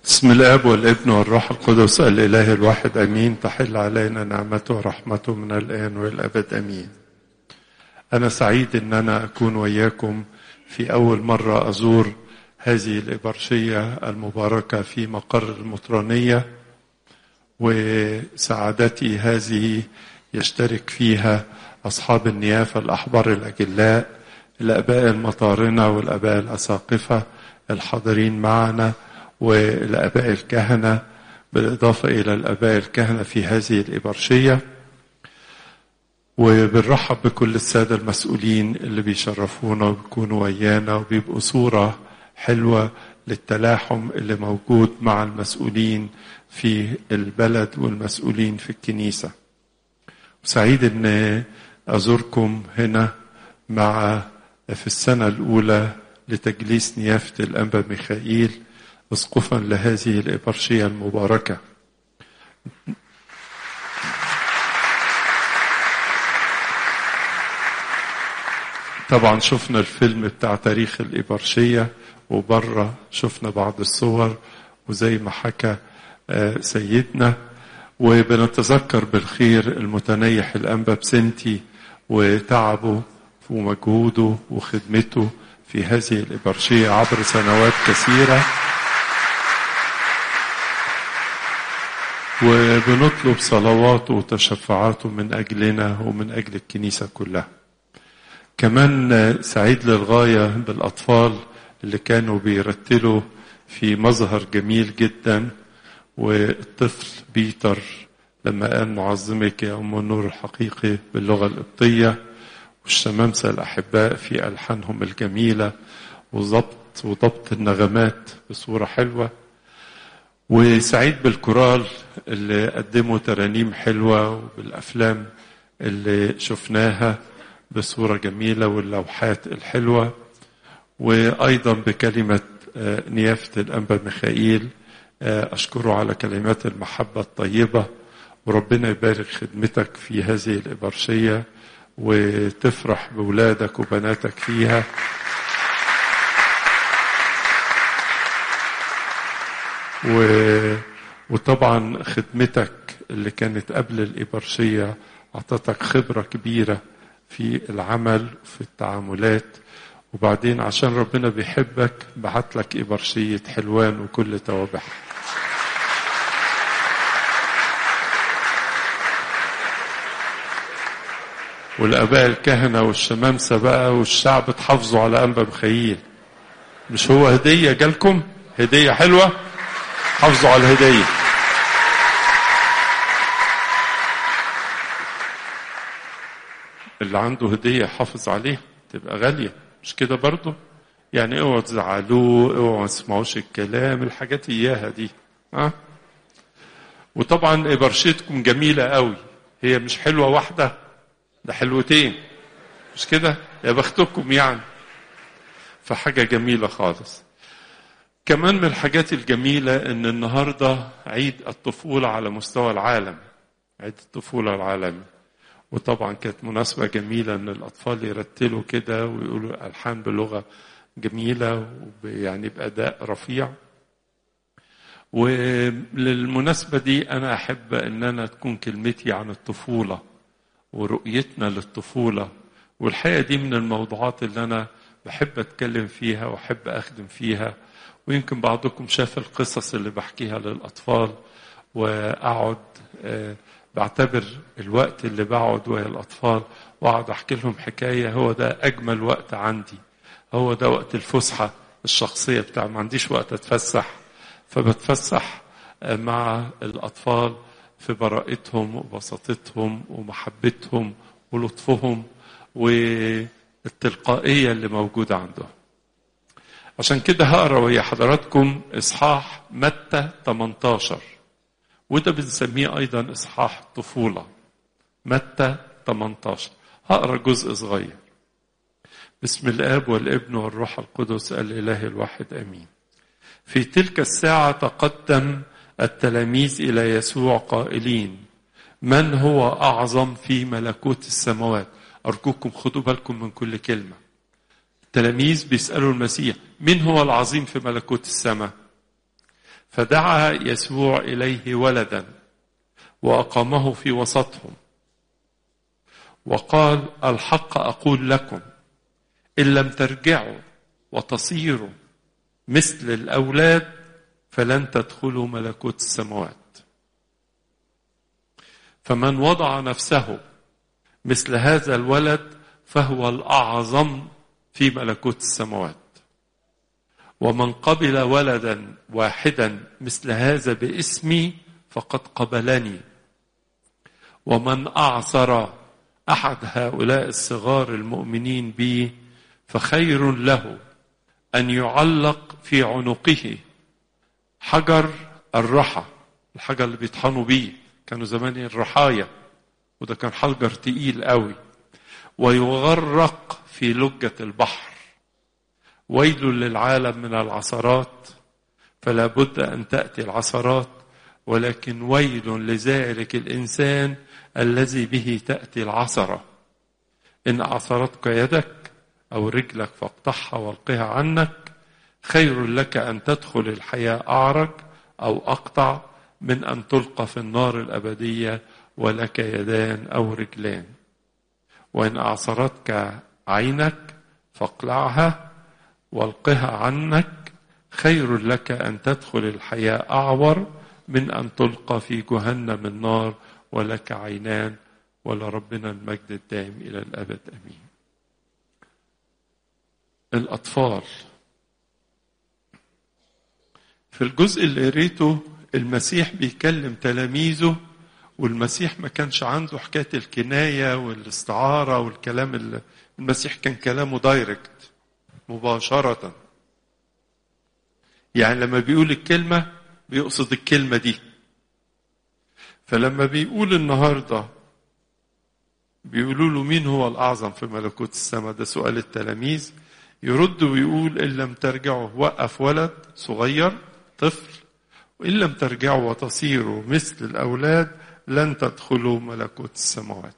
بسم الاب والابن والروح القدس الاله الواحد امين تحل علينا نعمته ورحمته من الان والابد امين انا سعيد ان انا اكون وياكم في اول مره ازور هذه الابرشيه المباركه في مقر المطرانيه وسعادتي هذه يشترك فيها اصحاب النيافه الاحبار الاجلاء الاباء المطارنه والاباء الاساقفه الحاضرين معنا والاباء الكهنه بالاضافه الى الاباء الكهنه في هذه الابرشيه وبنرحب بكل الساده المسؤولين اللي بيشرفونا وبيكونوا ويانا وبيبقوا صوره حلوه للتلاحم اللي موجود مع المسؤولين في البلد والمسؤولين في الكنيسه سعيد ان ازوركم هنا مع في السنه الاولى لتجليس نيافه الانبا ميخائيل اسقفا لهذه الابرشيه المباركه طبعا شفنا الفيلم بتاع تاريخ الإبرشية وبره شفنا بعض الصور وزي ما حكى سيدنا وبنتذكر بالخير المتنيح الأنبا بسنتي وتعبه ومجهوده وخدمته في هذه الإبرشية عبر سنوات كثيرة وبنطلب صلواته وتشفعاته من أجلنا ومن أجل الكنيسة كلها كمان سعيد للغاية بالأطفال اللي كانوا بيرتلوا في مظهر جميل جدا والطفل بيتر لما قال معظمك يا أم النور الحقيقي باللغة القبطية والشمامسة الأحباء في ألحانهم الجميلة وضبط وضبط النغمات بصورة حلوة وسعيد بالكورال اللي قدموا ترانيم حلوة وبالأفلام اللي شفناها بصورة جميلة واللوحات الحلوة وأيضا بكلمة نيافة الأنبا ميخائيل أشكره على كلمات المحبة الطيبة وربنا يبارك خدمتك في هذه الإبرشية وتفرح بولادك وبناتك فيها و... وطبعا خدمتك اللي كانت قبل الإبرشية أعطتك خبرة كبيرة في العمل في التعاملات وبعدين عشان ربنا بيحبك بعت لك إبرشية حلوان وكل توابعها والآباء الكهنة والشمامسة بقى والشعب تحافظوا على أنبا مخيل مش هو هدية جالكم هدية حلوة حافظوا على الهدية اللي عنده هدية حافظ عليها تبقى غالية مش كده برضه يعني اوعوا تزعلوه اوعوا ما تسمعوش الكلام الحاجات اياها دي ها أه؟ وطبعا ابرشتكم جميلة قوي هي مش حلوة واحدة ده حلوتين مش كده يا بختكم يعني فحاجة جميلة خالص كمان من الحاجات الجميلة ان النهاردة عيد الطفولة على مستوى العالم عيد الطفولة العالمي وطبعا كانت مناسبة جميلة ان الاطفال يرتلوا كده ويقولوا الحان بلغة جميلة يعني بأداء رفيع وللمناسبة دي أنا أحب أن أنا تكون كلمتي عن الطفولة ورؤيتنا للطفولة والحقيقة دي من الموضوعات اللي أنا بحب أتكلم فيها وأحب أخدم فيها ويمكن بعضكم شاف القصص اللي بحكيها للأطفال وأقعد بعتبر الوقت اللي بقعد ويا الأطفال وأقعد أحكي لهم حكاية هو ده أجمل وقت عندي هو ده وقت الفسحة الشخصية بتاع ما عنديش وقت أتفسح فبتفسح مع الأطفال في براءتهم وبساطتهم ومحبتهم ولطفهم والتلقائية اللي موجودة عندهم عشان كده هقرا ويا حضراتكم إصحاح متى 18 وده بنسميه أيضا إصحاح الطفولة متى 18 هقرا جزء صغير بسم الآب والابن والروح القدس الإله الواحد آمين في تلك الساعة تقدم التلاميذ إلى يسوع قائلين من هو أعظم في ملكوت السماوات أرجوكم خدوا بالكم من كل كلمة التلاميذ بيسألوا المسيح من هو العظيم في ملكوت السماء فدعا يسوع اليه ولدا واقامه في وسطهم وقال الحق اقول لكم ان لم ترجعوا وتصيروا مثل الاولاد فلن تدخلوا ملكوت السماوات فمن وضع نفسه مثل هذا الولد فهو الاعظم في ملكوت السماوات ومن قبل ولدا واحدا مثل هذا باسمي فقد قبلني ومن اعصر احد هؤلاء الصغار المؤمنين بي فخير له ان يعلق في عنقه حجر الرحى الحجر اللي بيطحنوا بيه كانوا زمان الرحايا وده كان حجر تقيل قوي ويغرق في لجة البحر ويل للعالم من العثرات فلا بد أن تأتي العثرات ولكن ويل لذلك الإنسان الذي به تأتي العثرة إن أعثرتك يدك أو رجلك فاقطعها والقها عنك خير لك أن تدخل الحياة أعرج أو أقطع من أن تلقى في النار الأبدية ولك يدان أو رجلان وإن أعصرتك عينك فاقلعها والقها عنك خير لك أن تدخل الحياة أعور من أن تلقى في جهنم النار ولك عينان ولربنا المجد الدائم إلى الأبد أمين الأطفال في الجزء اللي قريته المسيح بيكلم تلاميذه والمسيح ما كانش عنده حكاية الكناية والاستعارة والكلام اللي المسيح كان كلامه دايركت مباشرة يعني لما بيقول الكلمة بيقصد الكلمة دي فلما بيقول النهاردة بيقولوا له مين هو الأعظم في ملكوت السماء ده سؤال التلاميذ يرد ويقول إن لم ترجعوا وقف ولد صغير طفل وإن لم ترجعوا وتصيروا مثل الأولاد لن تدخلوا ملكوت السماوات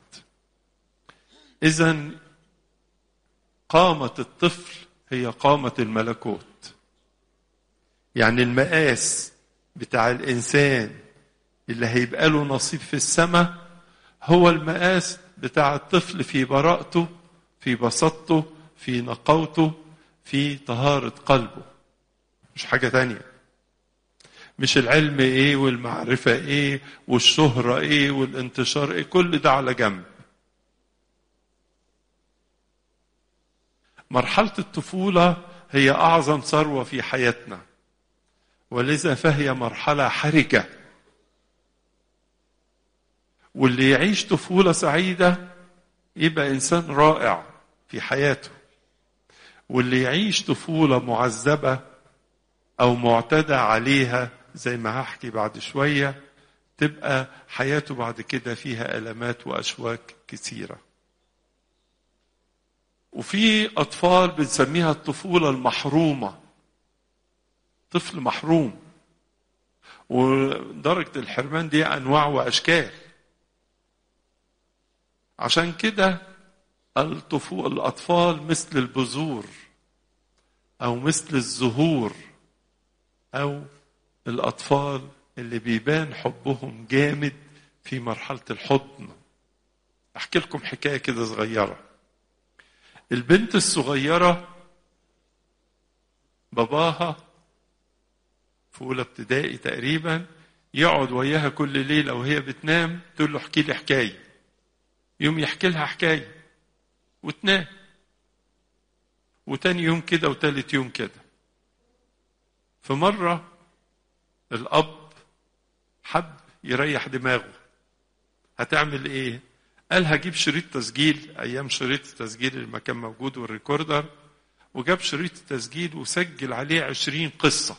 إذا قامة الطفل هي قامة الملكوت يعني المقاس بتاع الإنسان اللي هيبقى له نصيب في السماء هو المقاس بتاع الطفل في براءته في بساطته في نقاوته في طهارة قلبه مش حاجة تانية مش العلم ايه والمعرفة ايه والشهرة ايه والانتشار ايه كل ده على جنب مرحلة الطفولة هي أعظم ثروة في حياتنا ولذا فهي مرحلة حرجة واللي يعيش طفولة سعيدة يبقى إنسان رائع في حياته واللي يعيش طفولة معذبة أو معتدى عليها زي ما هحكي بعد شوية تبقى حياته بعد كده فيها ألمات وأشواك كثيرة وفي أطفال بنسميها الطفولة المحرومة طفل محروم ودرجة الحرمان دي أنواع وأشكال عشان كده الطفول الأطفال مثل البذور أو مثل الزهور أو الأطفال اللي بيبان حبهم جامد في مرحلة الحضن أحكي لكم حكاية كده صغيرة البنت الصغيرة باباها في أولى ابتدائي تقريبا يقعد وياها كل ليلة وهي بتنام تقول له احكي لي حكاية يوم يحكي لها حكاية وتنام وتاني يوم كده وتالت يوم كده فمرة الأب حب يريح دماغه هتعمل إيه؟ قال هجيب شريط تسجيل أيام شريط التسجيل اللي ما كان موجود والريكوردر وجاب شريط التسجيل وسجل عليه عشرين قصة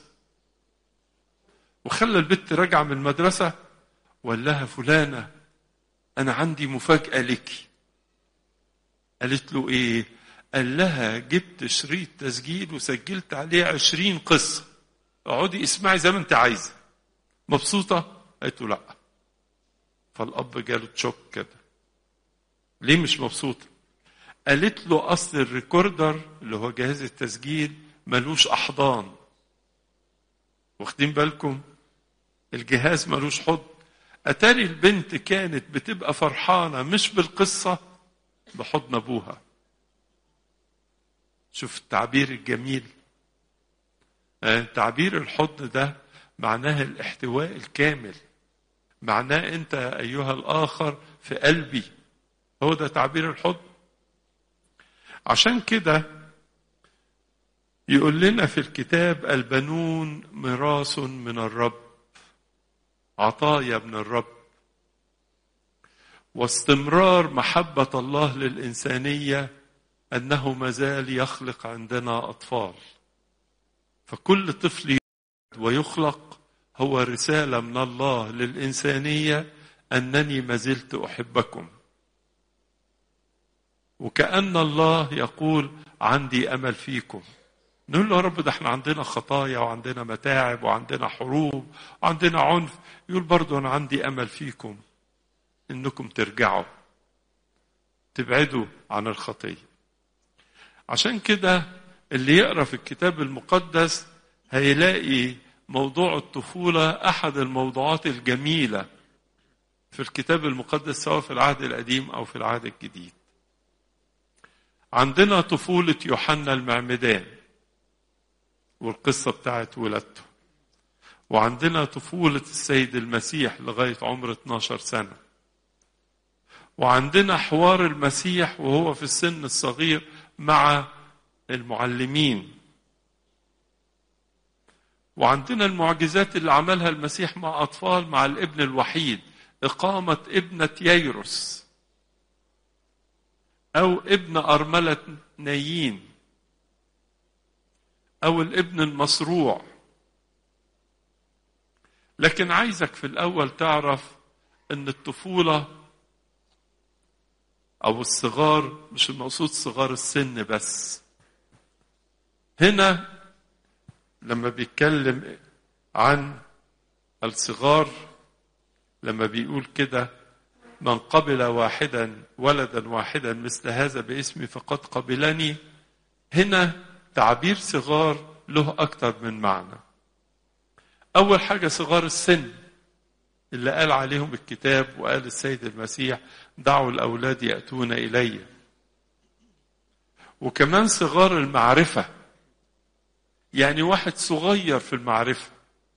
وخلى البت راجعة من المدرسة وقال لها فلانة أنا عندي مفاجأة لك قالت له إيه؟ قال لها جبت شريط تسجيل وسجلت عليه عشرين قصة اقعدي اسمعي زي ما انت عايزة مبسوطة؟ قالت له لا فالأب جاله تشوك كده ليه مش مبسوطة؟ قالت له أصل الريكوردر اللي هو جهاز التسجيل ملوش أحضان واخدين بالكم؟ الجهاز ملوش حضن اتاري البنت كانت بتبقى فرحانه مش بالقصه بحضن ابوها شوف التعبير الجميل تعبير الحضن ده معناه الاحتواء الكامل معناه انت ايها الاخر في قلبي هو ده تعبير الحضن عشان كده يقول لنا في الكتاب البنون ميراث من الرب عطايا من الرب واستمرار محبه الله للانسانيه انه مازال يخلق عندنا اطفال فكل طفل ويخلق هو رساله من الله للانسانيه انني ما زلت احبكم وكأن الله يقول عندي أمل فيكم نقول له يا رب ده احنا عندنا خطايا وعندنا متاعب وعندنا حروب وعندنا عنف يقول برضو أنا عندي أمل فيكم إنكم ترجعوا تبعدوا عن الخطية عشان كده اللي يقرأ في الكتاب المقدس هيلاقي موضوع الطفولة أحد الموضوعات الجميلة في الكتاب المقدس سواء في العهد القديم أو في العهد الجديد عندنا طفولة يوحنا المعمدان والقصة بتاعت ولادته وعندنا طفولة السيد المسيح لغاية عمر 12 سنة وعندنا حوار المسيح وهو في السن الصغير مع المعلمين وعندنا المعجزات اللي عملها المسيح مع أطفال مع الابن الوحيد إقامة ابنة ييروس أو ابن أرملة نايين أو الابن المصروع لكن عايزك في الأول تعرف أن الطفولة أو الصغار مش المقصود صغار السن بس هنا لما بيتكلم عن الصغار لما بيقول كده من قبل واحدا ولدا واحدا مثل هذا باسمي فقد قبلني هنا تعبير صغار له أكثر من معنى أول حاجة صغار السن اللي قال عليهم الكتاب وقال السيد المسيح دعوا الأولاد يأتون إلي وكمان صغار المعرفة يعني واحد صغير في المعرفة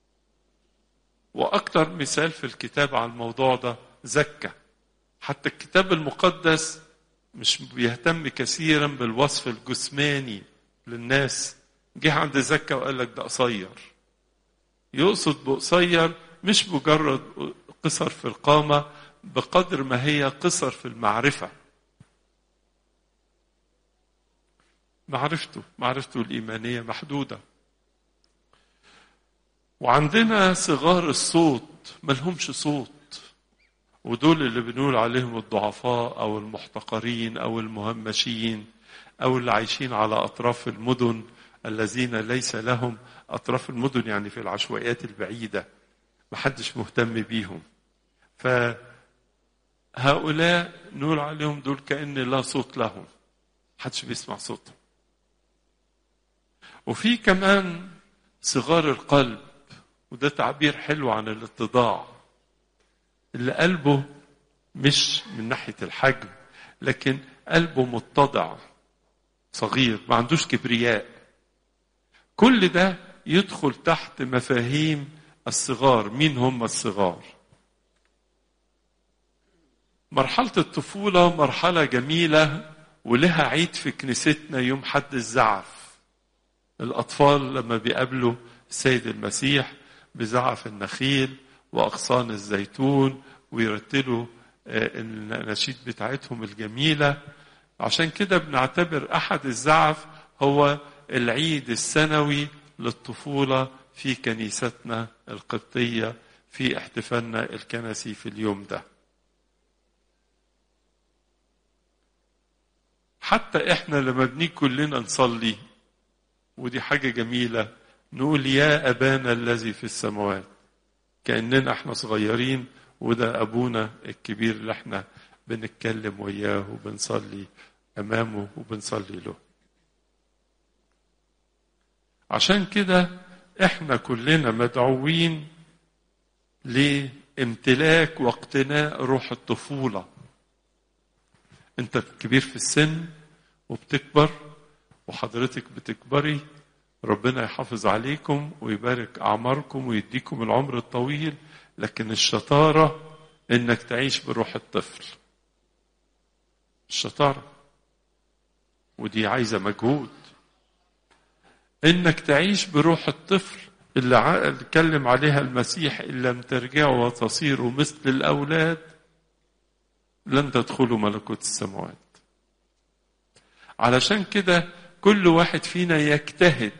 وأكثر مثال في الكتاب على الموضوع ده زكى حتى الكتاب المقدس مش بيهتم كثيرا بالوصف الجسماني للناس جه عند زكا وقال لك ده قصير يقصد بقصير مش مجرد قصر في القامة بقدر ما هي قصر في المعرفة معرفته معرفته الإيمانية محدودة وعندنا صغار الصوت ملهمش صوت ودول اللي بنقول عليهم الضعفاء أو المحتقرين أو المهمشين أو اللي عايشين على أطراف المدن الذين ليس لهم أطراف المدن يعني في العشوائيات البعيدة محدش مهتم بيهم فهؤلاء نقول عليهم دول كأن لا صوت لهم محدش بيسمع صوتهم وفي كمان صغار القلب وده تعبير حلو عن الاتضاع اللي قلبه مش من ناحية الحجم لكن قلبه متضع صغير ما عندوش كبرياء كل ده يدخل تحت مفاهيم الصغار مين هم الصغار مرحلة الطفولة مرحلة جميلة ولها عيد في كنيستنا يوم حد الزعف الأطفال لما بيقابلوا السيد المسيح بزعف النخيل وأغصان الزيتون ويرتلوا النشيد بتاعتهم الجميلة عشان كده بنعتبر أحد الزعف هو العيد السنوي للطفولة في كنيستنا القبطية في احتفالنا الكنسي في اليوم ده حتى احنا لما بنيجي كلنا نصلي ودي حاجة جميلة نقول يا أبانا الذي في السماوات كأننا احنا صغيرين وده أبونا الكبير اللي احنا بنتكلم وياه وبنصلي أمامه وبنصلي له عشان كده احنا كلنا مدعوين لامتلاك واقتناء روح الطفولة انت كبير في السن وبتكبر وحضرتك بتكبري ربنا يحافظ عليكم ويبارك أعماركم ويديكم العمر الطويل لكن الشطارة إنك تعيش بروح الطفل الشطارة ودي عايزة مجهود إنك تعيش بروح الطفل اللي اتكلم عليها المسيح إن لم ترجعوا وتصيروا مثل الأولاد لن تدخلوا ملكوت السماوات علشان كده كل واحد فينا يجتهد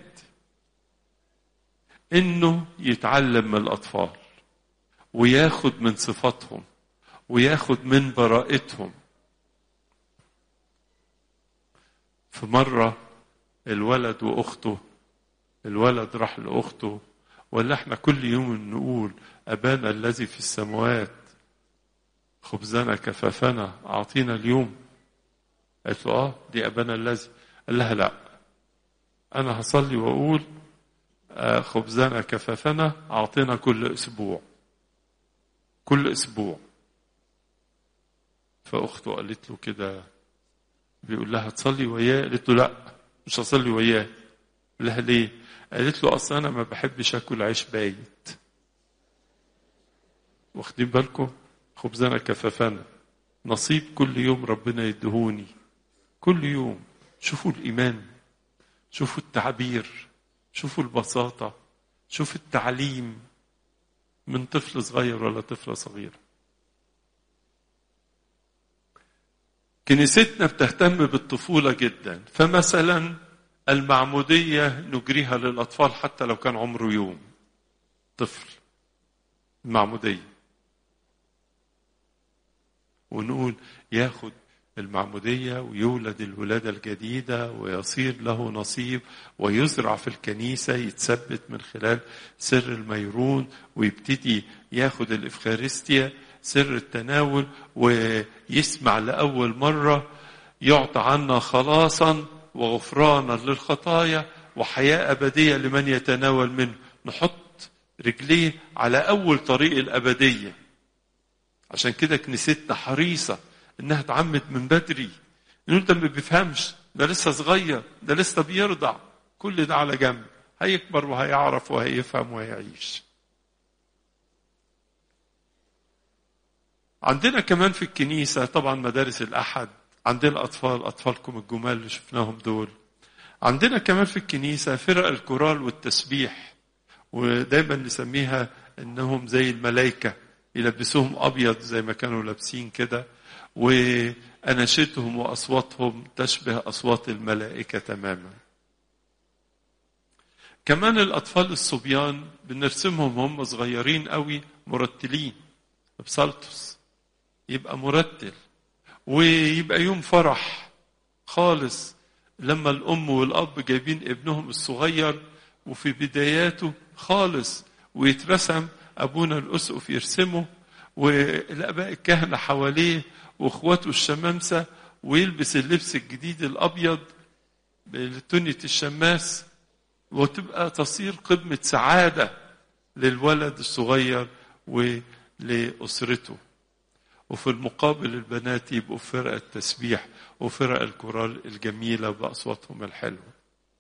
انه يتعلم من الاطفال وياخد من صفاتهم وياخد من براءتهم في مره الولد واخته الولد راح لاخته ولا احنا كل يوم نقول ابانا الذي في السماوات خبزنا كفافنا اعطينا اليوم قالت له اه دي ابانا الذي قال لها لا انا هصلي واقول آه خبزنا كفافنا اعطينا كل اسبوع كل اسبوع فاخته قالت له كده بيقول لها تصلي وياه قالت له لا مش هصلي وياه قال لها ليه قالت له اصل انا ما بحبش اكل عيش بايت واخدين بالكم خبزنا كفافنا نصيب كل يوم ربنا يدهوني كل يوم شوفوا الإيمان شوفوا التعبير شوفوا البساطة شوفوا التعليم من طفل صغير ولا طفلة صغيرة كنيستنا بتهتم بالطفولة جدا فمثلا المعمودية نجريها للأطفال حتى لو كان عمره يوم طفل المعمودية ونقول ياخد المعمودية ويولد الولادة الجديدة ويصير له نصيب ويزرع في الكنيسة يتثبت من خلال سر الميرون ويبتدي ياخد الإفخارستيا سر التناول ويسمع لأول مرة يعطى عنا خلاصا وغفرانا للخطايا وحياة أبدية لمن يتناول منه نحط رجليه على أول طريق الأبدية عشان كده كنيستنا حريصة انها تعمد من بدري انه انت ما بيفهمش ده لسه صغير ده لسه بيرضع كل ده على جنب هيكبر وهيعرف وهيفهم وهيعيش عندنا كمان في الكنيسة طبعا مدارس الأحد عندنا أطفال أطفالكم الجمال اللي شفناهم دول عندنا كمان في الكنيسة فرق الكورال والتسبيح ودايما نسميها انهم زي الملائكة يلبسوهم أبيض زي ما كانوا لابسين كده وأناشدهم وأصواتهم تشبه أصوات الملائكة تماما كمان الأطفال الصبيان بنرسمهم هم صغيرين قوي مرتلين بسالتوس يبقى مرتل ويبقى يوم فرح خالص لما الأم والأب جايبين ابنهم الصغير وفي بداياته خالص ويترسم أبونا الأسقف يرسمه والآباء الكهنة حواليه واخواته الشمامسه ويلبس اللبس الجديد الابيض بتونية الشماس وتبقى تصير قمة سعادة للولد الصغير ولأسرته وفي المقابل البنات يبقوا فرق التسبيح وفرق الكورال الجميلة بأصواتهم الحلوة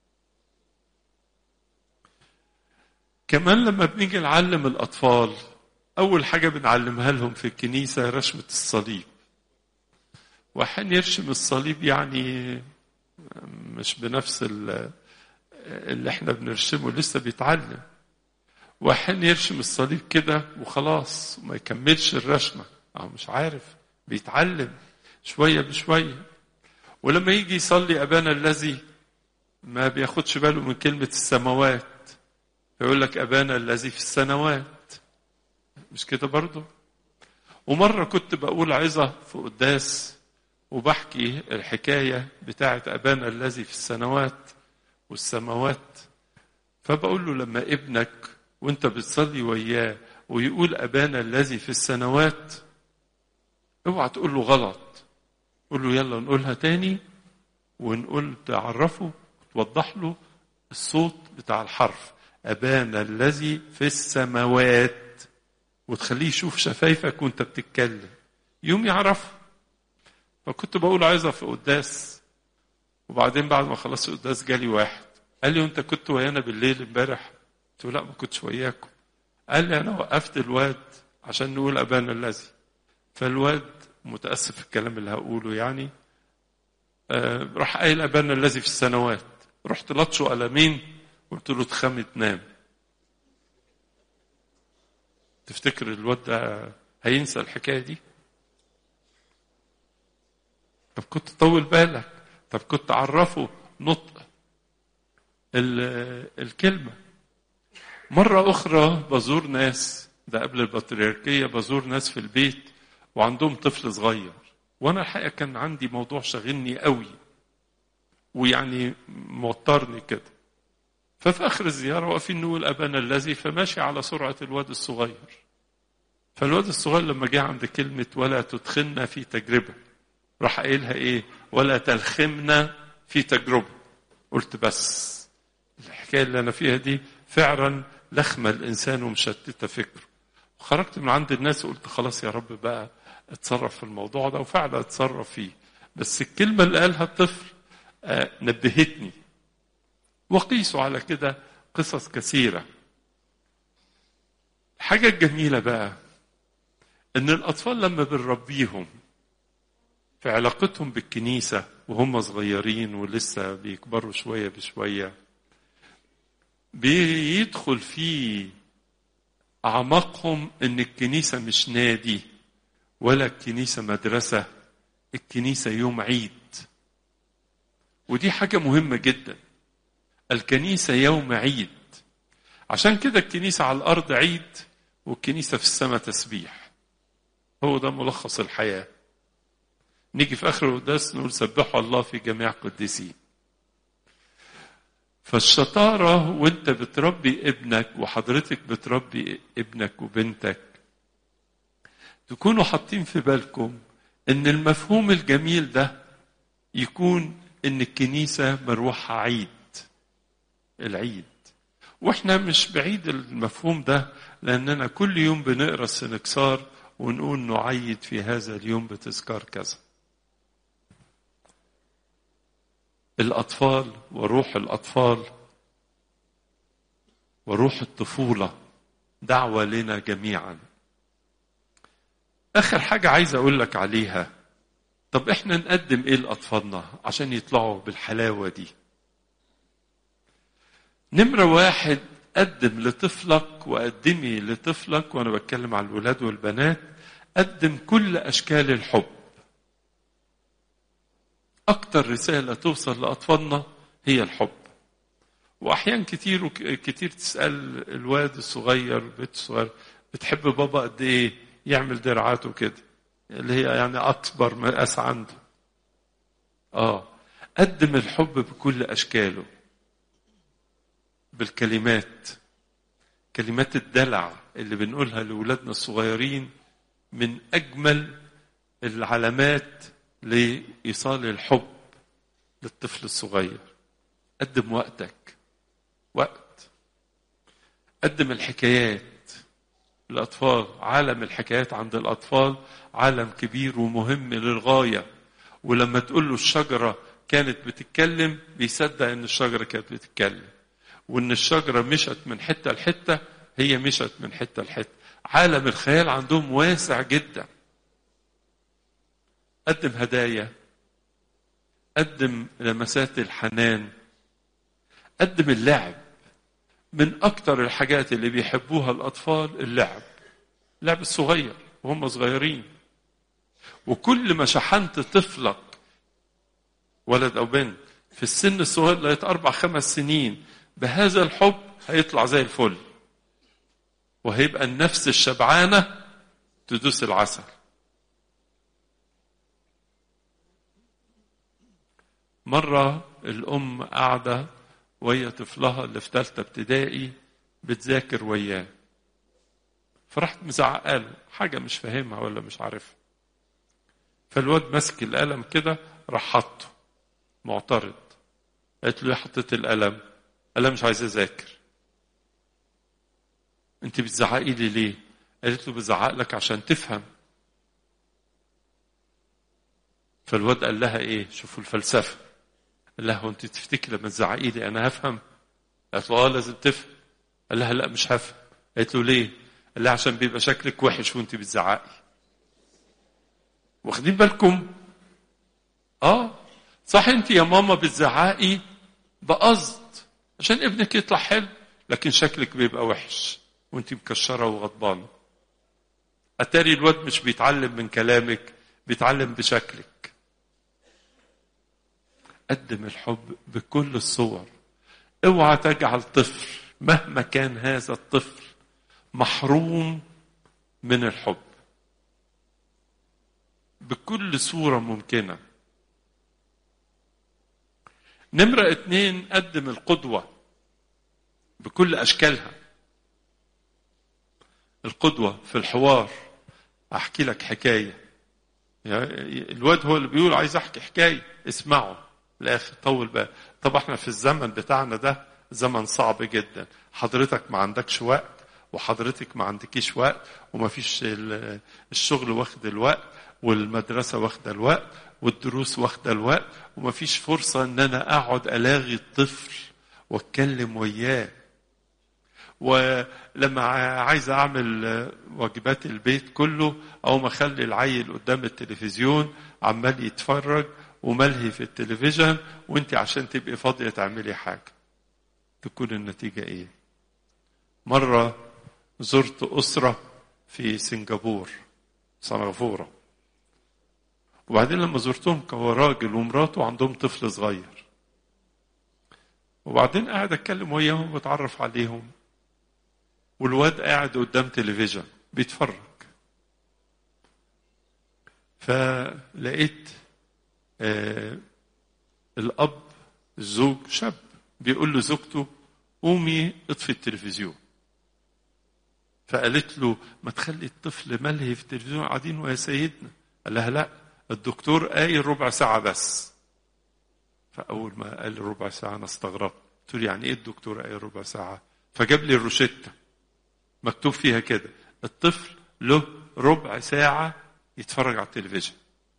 كمان لما بنيجي نعلم الأطفال أول حاجة بنعلمها لهم في الكنيسة رشمة الصليب وحين يرشم الصليب يعني مش بنفس اللي احنا بنرسمه لسه بيتعلم وحين يرشم الصليب كده وخلاص وما يكملش الرشمة أو مش عارف بيتعلم شوية بشوية ولما يجي يصلي أبانا الذي ما بياخدش باله من كلمة السماوات يقول لك أبانا الذي في السنوات مش كده برضه ومرة كنت بقول عظة في قداس وبحكي الحكاية بتاعت أبانا الذي في السنوات والسماوات فبقول له لما ابنك وانت بتصلي وياه ويقول أبانا الذي في السنوات اوعى تقول له غلط قول له يلا نقولها تاني ونقول تعرفه توضح له الصوت بتاع الحرف أبانا الذي في السماوات وتخليه يشوف شفايفك وانت بتتكلم يوم يعرف فكنت بقول عايزة في قداس وبعدين بعد ما خلصت القداس جالي واحد قال لي وانت كنت ويانا بالليل امبارح قلت له لا ما كنتش وياكم قال لي انا وقفت الواد عشان نقول ابانا الذي فالواد متاسف في الكلام اللي هقوله يعني آه راح قايل ابانا الذي في السنوات رحت لطشه قلمين قلت له اتخمت نام تفتكر الواد ده هينسى الحكايه دي طب كنت طول بالك طب كنت عرفه نطق الكلمة مرة أخرى بزور ناس ده قبل البطريركية بزور ناس في البيت وعندهم طفل صغير وأنا الحقيقة كان عندي موضوع شاغلني قوي ويعني موترني كده ففي آخر الزيارة واقفين نقول أبانا الذي فماشي على سرعة الواد الصغير فالواد الصغير لما جه عند كلمة ولا تدخلنا في تجربة راح قايلها ايه ولا تلخمنا في تجربة قلت بس الحكاية اللي أنا فيها دي فعلا لخمة الإنسان ومشتتة فكره خرجت من عند الناس وقلت خلاص يا رب بقى اتصرف في الموضوع ده وفعلا اتصرف فيه بس الكلمة اللي قالها الطفل آه نبهتني وقيسوا على كده قصص كثيرة الحاجة الجميلة بقى إن الأطفال لما بنربيهم في علاقتهم بالكنيسة وهم صغيرين ولسه بيكبروا شوية بشوية بيدخل في أعماقهم إن الكنيسة مش نادي ولا الكنيسة مدرسة الكنيسة يوم عيد ودي حاجة مهمة جدا الكنيسة يوم عيد عشان كده الكنيسة على الأرض عيد والكنيسة في السماء تسبيح هو ده ملخص الحياة نيجي في آخر القداس نقول سبحوا الله في جميع قديسين فالشطارة وانت بتربي ابنك وحضرتك بتربي ابنك وبنتك تكونوا حاطين في بالكم ان المفهوم الجميل ده يكون ان الكنيسة مروحها عيد العيد واحنا مش بعيد المفهوم ده لاننا كل يوم بنقرا السنكسار ونقول نعيد في هذا اليوم بتذكار كذا الأطفال وروح الأطفال وروح الطفولة دعوة لنا جميعا آخر حاجة عايز أقول لك عليها طب إحنا نقدم إيه لأطفالنا عشان يطلعوا بالحلاوة دي نمرة واحد قدم لطفلك وقدمي لطفلك وأنا بتكلم على الولاد والبنات قدم كل أشكال الحب أكتر رسالة توصل لأطفالنا هي الحب وأحيان كتير كتير تسأل الواد الصغير البنت الصغير بتحب بابا قد إيه يعمل درعاته كده اللي هي يعني أكبر مقاس عنده آه قدم الحب بكل أشكاله بالكلمات كلمات الدلع اللي بنقولها لأولادنا الصغيرين من أجمل العلامات لإيصال الحب للطفل الصغير قدم وقتك وقت قدم الحكايات الأطفال عالم الحكايات عند الأطفال عالم كبير ومهم للغاية ولما تقول له الشجرة كانت بتتكلم بيصدق ان الشجرة كانت بتتكلم وان الشجرة مشت من حتة لحتة هي مشت من حتة لحتة عالم الخيال عندهم واسع جدا قدم هدايا قدم لمسات الحنان قدم اللعب من أكتر الحاجات اللي بيحبوها الأطفال اللعب اللعب الصغير وهم صغيرين وكل ما شحنت طفلك ولد أو بنت في السن الصغير لغاية أربع خمس سنين بهذا الحب هيطلع زي الفل وهيبقى النفس الشبعانة تدوس العسل مرة الأم قاعدة وهي طفلها اللي في ثالثة ابتدائي بتذاكر وياه فرحت مزعقة له حاجة مش فاهمها ولا مش عارفها فالواد ماسك القلم كده راح حطه معترض قالت له حطيت القلم قال مش عايز اذاكر انت بتزعقي لي ليه قالت له بزعق لك عشان تفهم فالواد قال لها ايه شوفوا الفلسفه قال لها هو انت تفتكري لما تزعقي لي انا هفهم قالت له اه لازم تفهم قال لها لا مش هفهم قالت له ليه قال لها عشان بيبقى شكلك وحش وانت بتزعقي واخدين بالكم اه صح انت يا ماما بتزعقي بقصد عشان ابنك يطلع حلو لكن شكلك بيبقى وحش وانت مكشره وغضبانه اتاري الواد مش بيتعلم من كلامك بيتعلم بشكلك قدم الحب بكل الصور اوعى تجعل طفل مهما كان هذا الطفل محروم من الحب بكل صورة ممكنة نمرة اتنين قدم القدوة بكل أشكالها القدوة في الحوار أحكي لك حكاية الواد هو اللي بيقول عايز أحكي حكاية اسمعه الآخر طول بقى طب احنا في الزمن بتاعنا ده زمن صعب جدا حضرتك ما عندكش وقت وحضرتك ما عندكيش وقت وما فيش الشغل واخد الوقت والمدرسة واخدة الوقت والدروس واخدة الوقت وما فيش فرصة ان انا اقعد الاغي الطفل واتكلم وياه ولما عايز اعمل واجبات البيت كله او ما اخلي العيل قدام التلفزيون عمال يتفرج وملهي في التلفزيون وانت عشان تبقي فاضيه تعملي حاجه تكون النتيجه ايه مره زرت اسره في سنغافور سنغافوره وبعدين لما زرتهم كان راجل ومراته عندهم طفل صغير وبعدين قاعد اتكلم وياهم واتعرف عليهم والواد قاعد قدام تلفزيون بيتفرج فلقيت آه الاب الزوج شاب بيقول له زوجته قومي اطفي التلفزيون فقالت له ما تخلي الطفل ملهي في التلفزيون قاعدين ويا سيدنا قال لها لا الدكتور قايل ربع ساعة بس فأول ما قال ربع ساعة أنا استغربت قلت له يعني إيه الدكتور قايل ربع ساعة فجاب لي الروشتة مكتوب فيها كده الطفل له ربع ساعة يتفرج على التلفزيون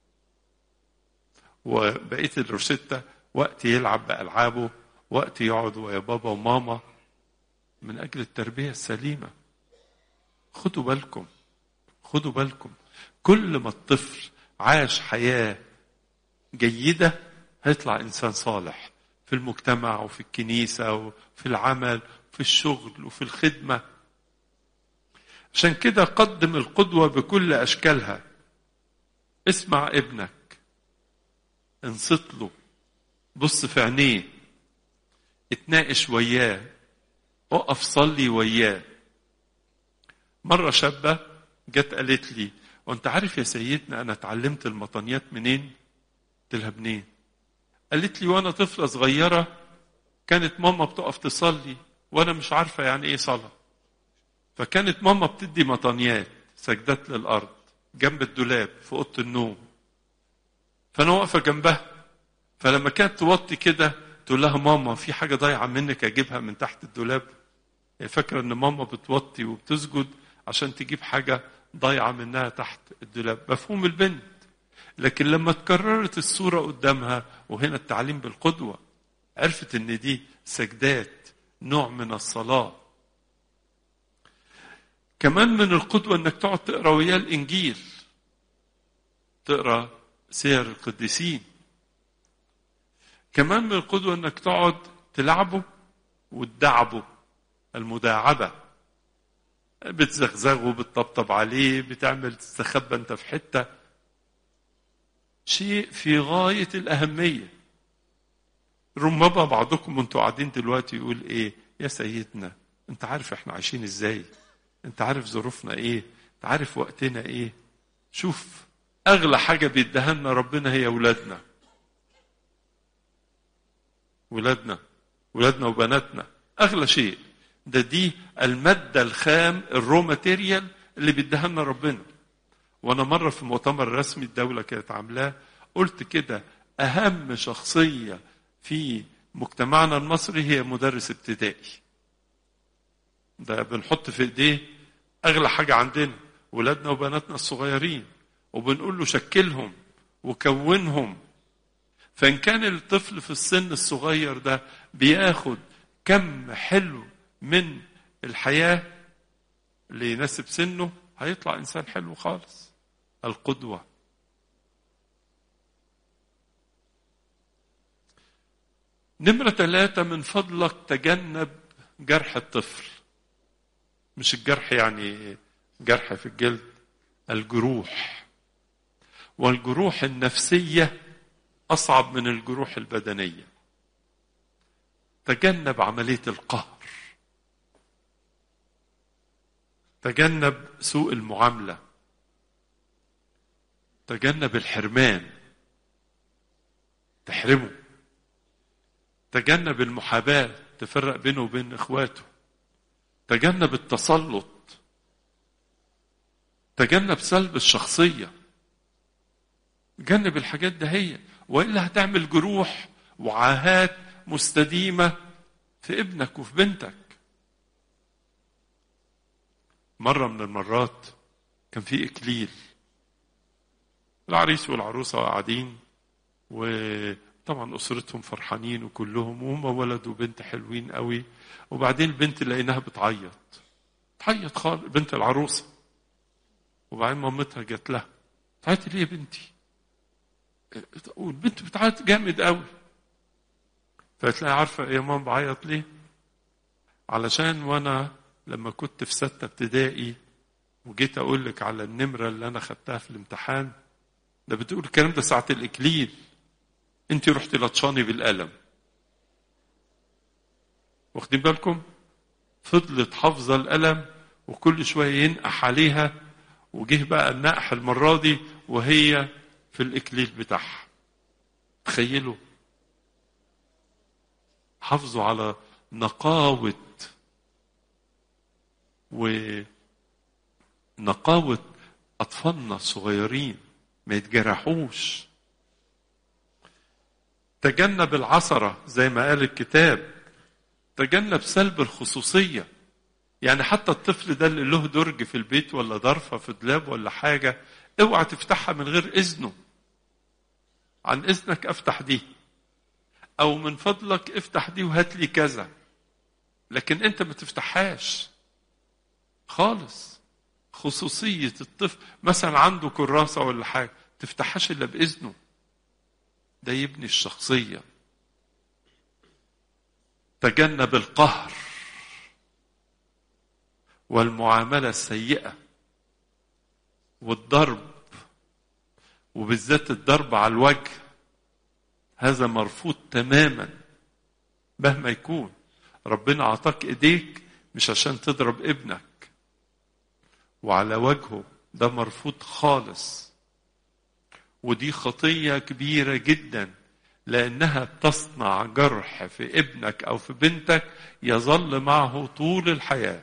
وبقية الروشتة وقت يلعب بألعابه وقت يقعد ويا بابا وماما من أجل التربية السليمة خدوا بالكم خدوا بالكم كل ما الطفل عاش حياة جيدة هيطلع إنسان صالح في المجتمع وفي الكنيسة وفي العمل وفي الشغل وفي الخدمة عشان كده قدم القدوة بكل أشكالها اسمع ابنك انصت له بص في عينيه اتناقش وياه اقف صلي وياه مرة شابة جت قالت لي وانت عارف يا سيدنا انا اتعلمت المطنيات منين قلت لها منين قالت لي وانا طفلة صغيرة كانت ماما بتقف تصلي وانا مش عارفة يعني ايه صلاة فكانت ماما بتدي مطنيات سجدات للارض جنب الدولاب في اوضه النوم فانا واقفه جنبها فلما كانت توطي كده تقول لها ماما في حاجه ضايعه منك اجيبها من تحت الدولاب هي فاكره ان ماما بتوطي وبتسجد عشان تجيب حاجه ضايعه منها تحت الدولاب مفهوم البنت لكن لما تكررت الصوره قدامها وهنا التعليم بالقدوه عرفت ان دي سجدات نوع من الصلاه كمان من القدوة انك تقعد تقرا وياه الانجيل تقرا سير القديسين كمان من القدوة انك تقعد تلعبه وتدعبه المداعبة بتزغزغه بتطبطب عليه بتعمل تستخبى انت في حتة شيء في غاية الأهمية ربما بعضكم وانتوا قاعدين دلوقتي يقول ايه يا سيدنا انت عارف احنا عايشين ازاي انت عارف ظروفنا ايه انت عارف وقتنا ايه شوف اغلى حاجه بيديها لنا ربنا هي ولادنا ولادنا ولادنا وبناتنا اغلى شيء ده دي الماده الخام الرو ماتيريال اللي بيديها لنا ربنا وانا مره في مؤتمر رسمي الدوله كانت عاملاه قلت كده اهم شخصيه في مجتمعنا المصري هي مدرس ابتدائي ده بنحط في ايديه اغلى حاجه عندنا ولادنا وبناتنا الصغيرين وبنقول له شكلهم وكونهم فان كان الطفل في السن الصغير ده بياخد كم حلو من الحياه اللي يناسب سنه هيطلع انسان حلو خالص القدوه نمرة ثلاثة من فضلك تجنب جرح الطفل مش الجرح يعني جرح في الجلد الجروح والجروح النفسية أصعب من الجروح البدنية تجنب عملية القهر تجنب سوء المعاملة تجنب الحرمان تحرمه تجنب المحاباة تفرق بينه وبين إخواته تجنب التسلط تجنب سلب الشخصية جنب الحاجات ده هي وإلا هتعمل جروح وعاهات مستديمة في ابنك وفي بنتك مرة من المرات كان في إكليل العريس والعروسة قاعدين وطبعا أسرتهم فرحانين وكلهم وهم ولد وبنت حلوين قوي وبعدين البنت لقيناها بتعيط تعيط خالص بنت العروسة وبعدين مامتها جت لها تعيطي ليه يا بنتي؟ والبنت بتعيط جامد قوي فتلاقي عارفة يا ماما بعيط ليه؟ علشان وانا لما كنت في ستة ابتدائي وجيت اقول لك على النمرة اللي انا خدتها في الامتحان ده بتقول الكلام ده ساعة الاكليل انت رحتي لطشاني بالقلم واخدين بالكم فضلت حافظة القلم وكل شوية ينقح عليها وجه بقى النقح المرة دي وهي في الإكليل بتاعها تخيلوا حافظوا على نقاوة ونقاوة أطفالنا الصغيرين ما يتجرحوش تجنب العثرة زي ما قال الكتاب تجنب سلب الخصوصية يعني حتى الطفل ده اللي له درج في البيت ولا ضرفة في دولاب ولا حاجة اوعى تفتحها من غير إذنه عن إذنك أفتح دي أو من فضلك افتح دي وهات لي كذا لكن أنت ما تفتحهاش خالص خصوصية الطفل مثلا عنده كراسة ولا حاجة تفتحهاش إلا بإذنه ده يبني الشخصية تجنب القهر والمعاملة السيئة والضرب وبالذات الضرب على الوجه هذا مرفوض تماما مهما يكون ربنا اعطاك ايديك مش عشان تضرب ابنك وعلى وجهه ده مرفوض خالص ودي خطيه كبيره جدا لانها تصنع جرح في ابنك او في بنتك يظل معه طول الحياه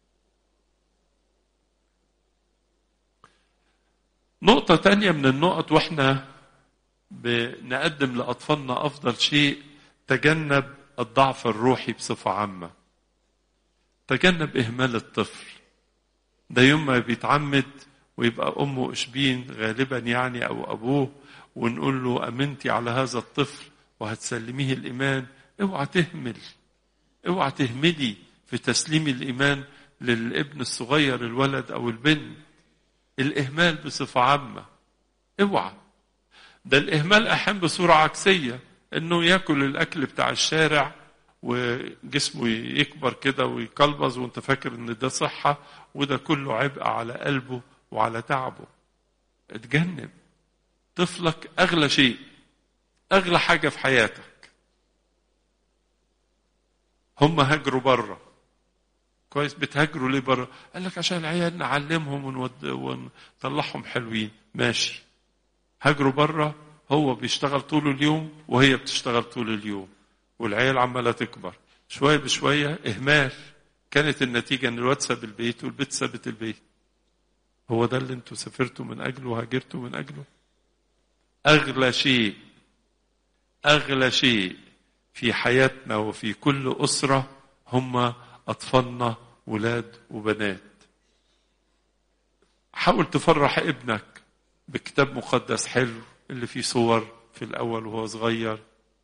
نقطة تانية من النقط واحنا بنقدم لأطفالنا أفضل شيء تجنب الضعف الروحي بصفة عامة تجنب إهمال الطفل ده يوم ما بيتعمد ويبقى أمه إشبين غالبا يعني أو أبوه ونقول له أمنتي على هذا الطفل وهتسلميه الإيمان اوعى تهمل اوعى تهملي في تسليم الإيمان للابن الصغير الولد أو البنت الإهمال بصفة عامة اوعى ده الإهمال أحيانا بصورة عكسية إنه ياكل الأكل بتاع الشارع وجسمه يكبر كده ويقلبظ وانت فاكر ان ده صحة وده كله عبء على قلبه وعلى تعبه اتجنب طفلك أغلى شيء أغلى حاجة في حياتك هم هاجروا بره كويس بتهاجروا ليه بره؟ قال لك عشان العيال نعلمهم ونود... ونطلعهم حلوين ماشي هاجروا بره هو بيشتغل طول اليوم وهي بتشتغل طول اليوم والعيال عماله تكبر شويه بشويه اهمال كانت النتيجه ان الواد ساب البيت والبيت سابت البيت هو ده اللي انتوا سافرتوا من اجله وهاجرتوا من اجله اغلى شيء اغلى شيء في حياتنا وفي كل اسره هم اطفالنا ولاد وبنات حاول تفرح ابنك بكتاب مقدس حلو اللي فيه صور في الأول وهو صغير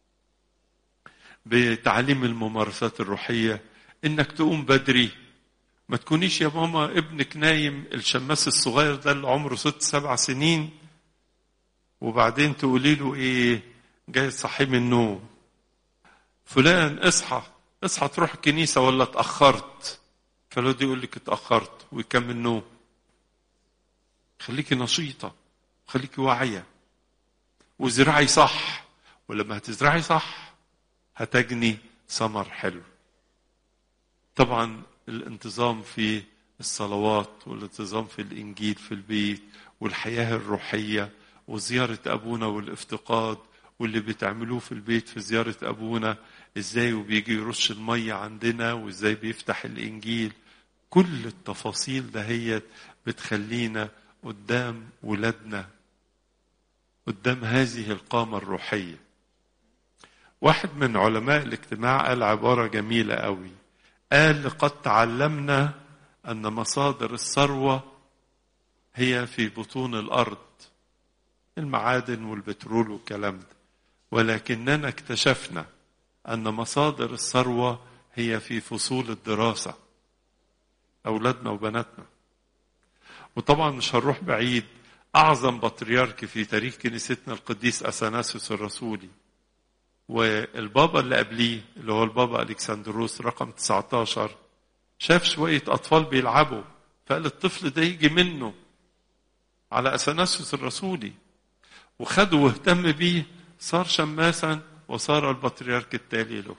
بتعليم الممارسات الروحية إنك تقوم بدري ما تكونيش يا ماما ابنك نايم الشماس الصغير ده اللي عمره ست سبع سنين وبعدين تقولي له ايه جاي تصحيه من النوم فلان اصحى اصحى تروح الكنيسه ولا اتاخرت فالواد يقول لك اتاخرت ويكمل نوم خليكي نشيطه خليكي واعيه وزرعي صح ولما هتزرعي صح هتجني ثمر حلو طبعا الانتظام في الصلوات والانتظام في الانجيل في البيت والحياه الروحيه وزياره ابونا والافتقاد واللي بتعملوه في البيت في زياره ابونا ازاي وبيجي يرش الميه عندنا وازاي بيفتح الانجيل كل التفاصيل دهيت بتخلينا قدام ولادنا قدام هذه القامه الروحيه واحد من علماء الاجتماع قال عباره جميله قوي قال لقد تعلمنا ان مصادر الثروه هي في بطون الارض المعادن والبترول والكلام ده ولكننا اكتشفنا ان مصادر الثروه هي في فصول الدراسه اولادنا وبناتنا وطبعا مش هنروح بعيد اعظم بطريرك في تاريخ كنيستنا القديس اثناسيوس الرسولي والبابا اللي قبليه اللي هو البابا الكسندروس رقم 19 شاف شويه اطفال بيلعبوا فقال الطفل ده يجي منه على اثناسيوس الرسولي وخده واهتم بيه صار شماسا وصار البطريرك التالي له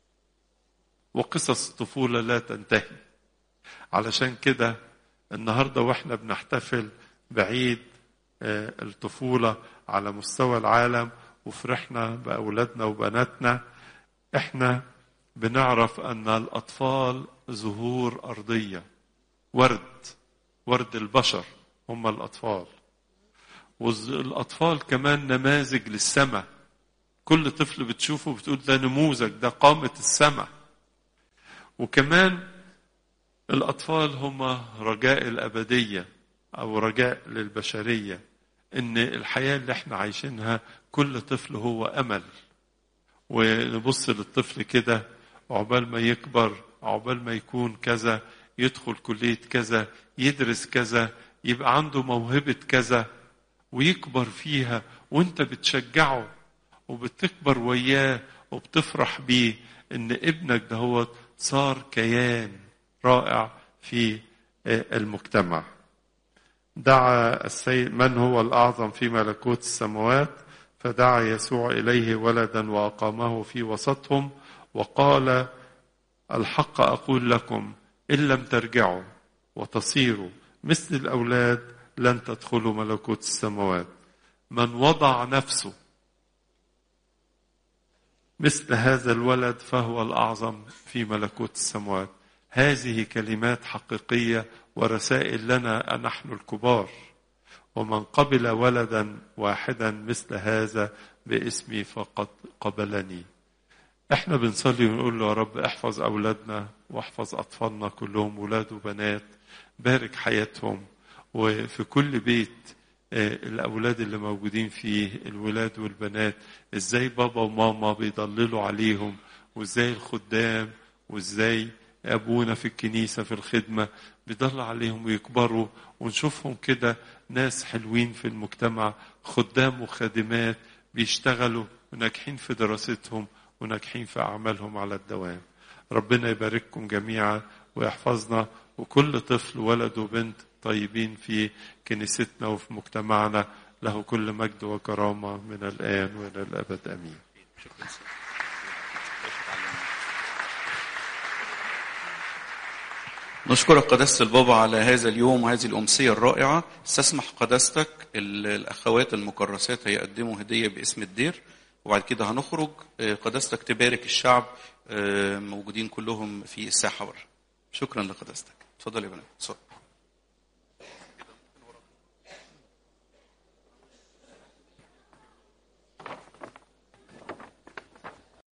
وقصص الطفوله لا تنتهي علشان كده النهارده واحنا بنحتفل بعيد الطفوله على مستوى العالم وفرحنا باولادنا وبناتنا احنا بنعرف ان الاطفال زهور ارضيه ورد ورد البشر هم الاطفال والاطفال كمان نماذج للسماء كل طفل بتشوفه بتقول ده نموذج ده قامه السماء وكمان الاطفال هم رجاء الابديه او رجاء للبشريه ان الحياه اللي احنا عايشينها كل طفل هو امل ونبص للطفل كده عقبال ما يكبر عقبال ما يكون كذا يدخل كليه كذا يدرس كذا يبقى عنده موهبه كذا ويكبر فيها وانت بتشجعه وبتكبر وياه وبتفرح بيه ان ابنك ده هو صار كيان رائع في المجتمع دعا السيد من هو الأعظم في ملكوت السماوات فدعا يسوع إليه ولدا وأقامه في وسطهم وقال الحق أقول لكم إن لم ترجعوا وتصيروا مثل الأولاد لن تدخلوا ملكوت السماوات من وضع نفسه مثل هذا الولد فهو الأعظم في ملكوت السماوات هذه كلمات حقيقية ورسائل لنا نحن الكبار ومن قبل ولدا واحدا مثل هذا باسمي فقد قبلني احنا بنصلي ونقول له يا رب احفظ اولادنا واحفظ اطفالنا كلهم ولاد وبنات بارك حياتهم وفي كل بيت الاولاد اللي موجودين فيه الولاد والبنات ازاي بابا وماما بيضللوا عليهم وازاي الخدام وازاي ابونا في الكنيسه في الخدمه بيضل عليهم ويكبروا ونشوفهم كده ناس حلوين في المجتمع خدام وخادمات بيشتغلوا وناجحين في دراستهم وناجحين في اعمالهم على الدوام ربنا يبارككم جميعا ويحفظنا وكل طفل ولد وبنت طيبين في كنيستنا وفي مجتمعنا له كل مجد وكرامه من الان والى الابد امين شكرا نشكرك قداسة البابا على هذا اليوم وهذه الأمسية الرائعة استسمح قداستك الأخوات المكرسات هيقدموا هدية باسم الدير وبعد كده هنخرج قداستك تبارك الشعب موجودين كلهم في الساحة بره شكرا لقداستك اتفضل يا بنات اتفضل